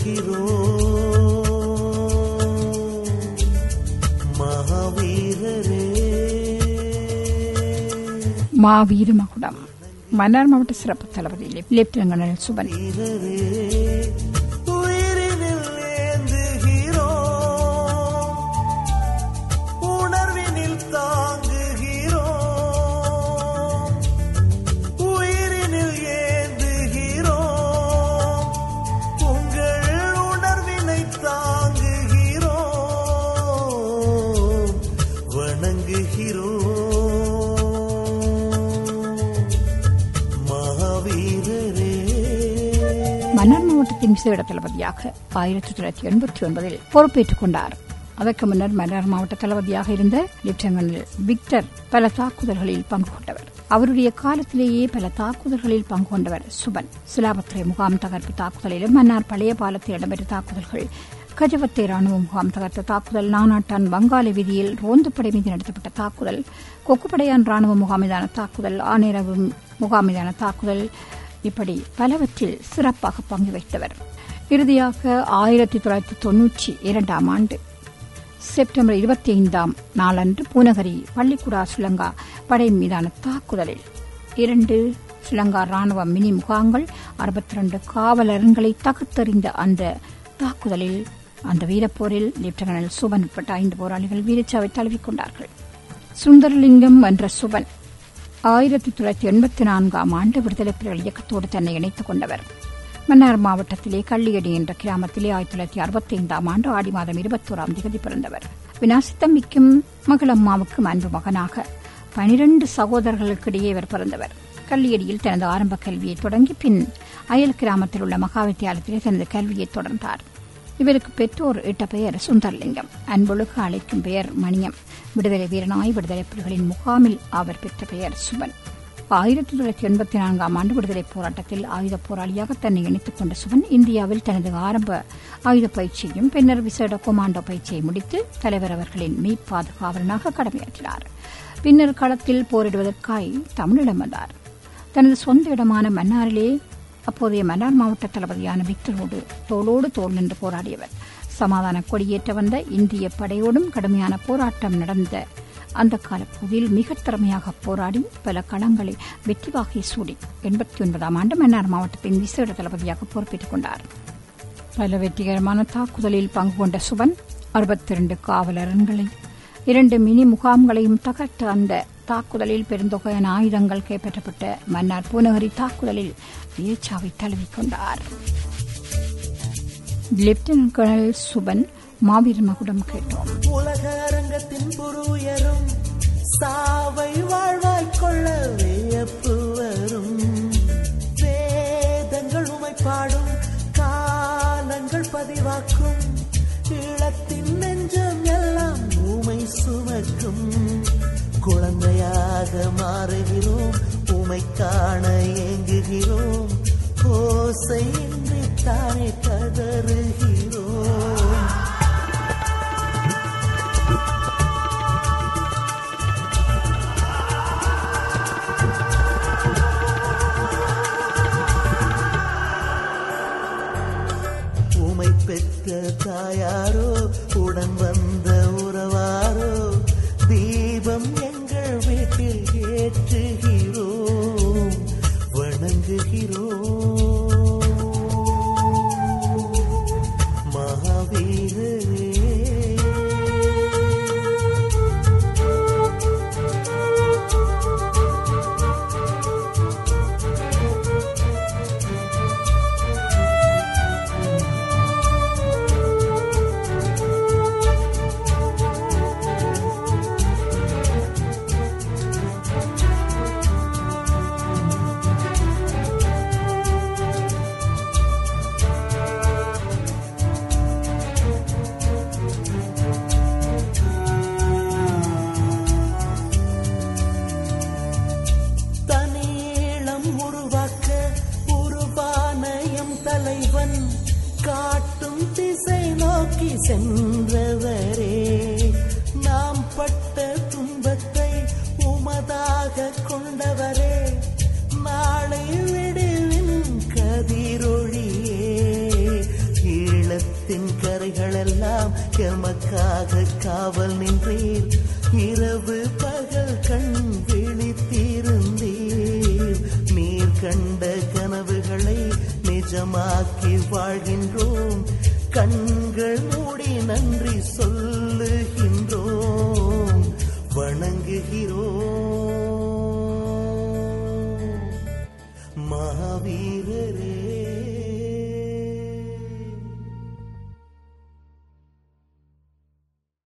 மகாவீரரே மாவீர மகுடம் மன்னார் மாவட்ட சிறப்பு தளபதி லெப்- லெப்டினன்ட் கர்னல் சுபன் வீரரே உயிரினில் ஏந்துகிறோம் உணர்வினில் தாங்குகிறோம் உயிரினில் ஏந்துகிறோம் உங்கள் உணர்வினை தாங்குகிறோம் வணங்குகிறோம் மகாவீரரே மன்னார் மாவட்டத்தின் விசேட தளபதியாக ஆயிரத்தி தொள்ளாயிரத்தி எண்பத்தி ஒன்பதில் பொறுப்பேற்றுக் கொண்டார் அதற்கு முன்னர் மன்னார் மாவட்ட தளபதியாக இருந்த லெப்டினன்ட் கர்னல் விக்டர் பல தாக்குதல்களில் பங்கு கொண்டவர் அவருடைய காலத்திலேயே பல தாக்குதல்களில் பங்கு கொண்டவர் சுபன் சிலாபத்துறை முகாம் தகர்ப்பு தாக்குதலிலும் மன்னார் பழைய பாலத்தில் இடம்பெற்ற தாக்குதல்கள் கஜவத்தை ராணுவ முகாம் தகர்த்த தாக்குதல் நானாட்டான் வங்காள வீதியில் ரோந்துப்படை மீது நடத்தப்பட்ட தாக்குதல் கொக்குப்படையான் ராணுவ முகாம் மீதான தாக்குதல் ஆனிரவு முகாம் மீதான தாக்குதல் இப்படி பலவற்றில் சிறப்பாக பங்கு வகித்தவர் இறுதியாக ஆயிரத்தி தொள்ளாயிரத்தி தொன்னூற்றி இரண்டாம் ஆண்டு செப்டம்பர் இருபத்தி ஐந்தாம் நாளன்று பூநகரி பள்ளிக்குடா ஸ்ரீலங்கா படை மீதான தாக்குதலில் இரண்டு ஸ்ரீலங்கா ராணுவ மினி முகாங்கள் அறுபத்தி ரெண்டு காவலரங்களை தகர்த்தெறிந்த அந்த தாக்குதலில் அந்த வீரப்போரில் லெப்டினன்ட் சுபன் உட்பட்ட ஐந்து போராளிகள் வீரச்சாவை தழுவிக்கொண்டார்கள் சுந்தரலிங்கம் என்ற சுபன் ஆயிரத்தி தொள்ளாயிரத்தி எண்பத்தி நான்காம் ஆண்டு விடுதலை புலிகள் இயக்கத்தோடு தன்னை இணைத்துக் கொண்டவர் மன்னார் மாவட்டத்திலே கள்ளியடி என்ற கிராமத்திலே ஆயிரத்தி தொள்ளாயிரத்தி அறுபத்தி ஐந்தாம் ஆண்டு ஆடி மாதம் இருபத்தோராம் தேதி பிறந்தவர் வினாசித்தம்பிக்கும் மகளம்மாவுக்கும் அன்பு மகனாக பனிரண்டு சகோதரர்களுக்கிடையே இவர் பிறந்தவர் கள்ளியடியில் தனது ஆரம்ப கல்வியை தொடங்கி பின் அயல் கிராமத்தில் உள்ள மகா வித்தியாலயத்திலே தனது கல்வியை தொடர்ந்தார் இவருக்கு பெற்றோர் இட்ட பெயர் சுந்தர்லிங்கம் அன்பொழுக அழைக்கும் பெயர் மணியம் விடுதலை வீரனாய் விடுதலை புலிகளின் முகாமில் அவர் பெற்ற பெயர் சுபன் ஆயிரத்தி தொள்ளாயிரத்தி எண்பத்தி நான்காம் ஆண்டு விடுதலை போராட்டத்தில் ஆயுத போராளியாக தன்னை இணைத்துக் கொண்ட சுபன் இந்தியாவில் தனது ஆரம்ப ஆயுத பயிற்சியையும் பின்னர் விசேட கொமாண்டோ பயிற்சியை முடித்து தலைவர் அவர்களின் மெய்ப்பாதுகாவலனாக கடமையாற்றினார் பின்னர் களத்தில் போரிடுவதற்காய் தமிழிடம் வந்தார் தனது சொந்த இடமான மன்னாரிலே அப்போதைய மன்னார் மாவட்ட தளபதியான விக்டரோடு தோளோடு தோள் நின்று போராடியவர் சமாதான கொடியேற்ற வந்த இந்திய படையோடும் கடுமையான போராட்டம் நடந்த அந்த காலப்பகுதியில் மிக திறமையாக போராடி பல களங்களை வெற்றி வாகை சூடி எண்பத்தி ஒன்பதாம் ஆண்டு மன்னார் மாவட்டத்தின் விசேட தளபதியாக பொறுப்பேற்றுக் கொண்டார் பல வெற்றிகரமான தாக்குதலில் பங்கு கொண்ட சுபன் அறுபத்தி இரண்டு காவலரன்களை இரண்டு மினி முகாம்களையும் தகர்த்த அந்த தாக்குதலில் பெருந்தொகையான ஆயுதங்கள் கைப்பற்றப்பட்ட மன்னார் பூநகரி தாக்குதலில் வீரச்சாவை தழுவிக்கொண்டார் லெப்டினன்ட் கர்னல் சுபன் மாவீர மகுடம் கேட்டோம் உலக அரங்கத்தின் புருயரும் சாவை வாழ்வாய் கொள்ள வியப்பு வரும் வேதங்கள் உமை பாடும் காலங்கள் பதிவாக்கும் ஈழத்தின் நெஞ்சம் எல்லாம் உமை சுமக்கும் குழந்தையாக மாறுகிறோம் உமை காண ஏங்குகிறோம் ஓசையின்றி தானே கதறுகிறோம் உமை பெற்ற தாயாரோ உடன் வந்த உறவாரோ தீபம் எங்கள் வீட்டில் ஏற்றுகிறோம் வணங்குகிறோம் மகாவீரரே தனீளம் உருவாக்க உருவானயம் தலைவன் காட்டும் திசை நோக்கி சென்றவரே நாம் பட்ட துன்பத்தை உமதாக கொண்டவரே நாளை விடுவின் கதிரொளியே ஈழ எமக்காக காவல் நின்றீர் இரவு பகல் கண் விழித்திருந்தீர் நீர் கண்ட கனவுகளை நிஜமாக்கி வாழ்கின்றோம் கண்கள் மூடி நன்றி சொல்லுகின்றோம் வணங்குகிறோம் மாவீரரே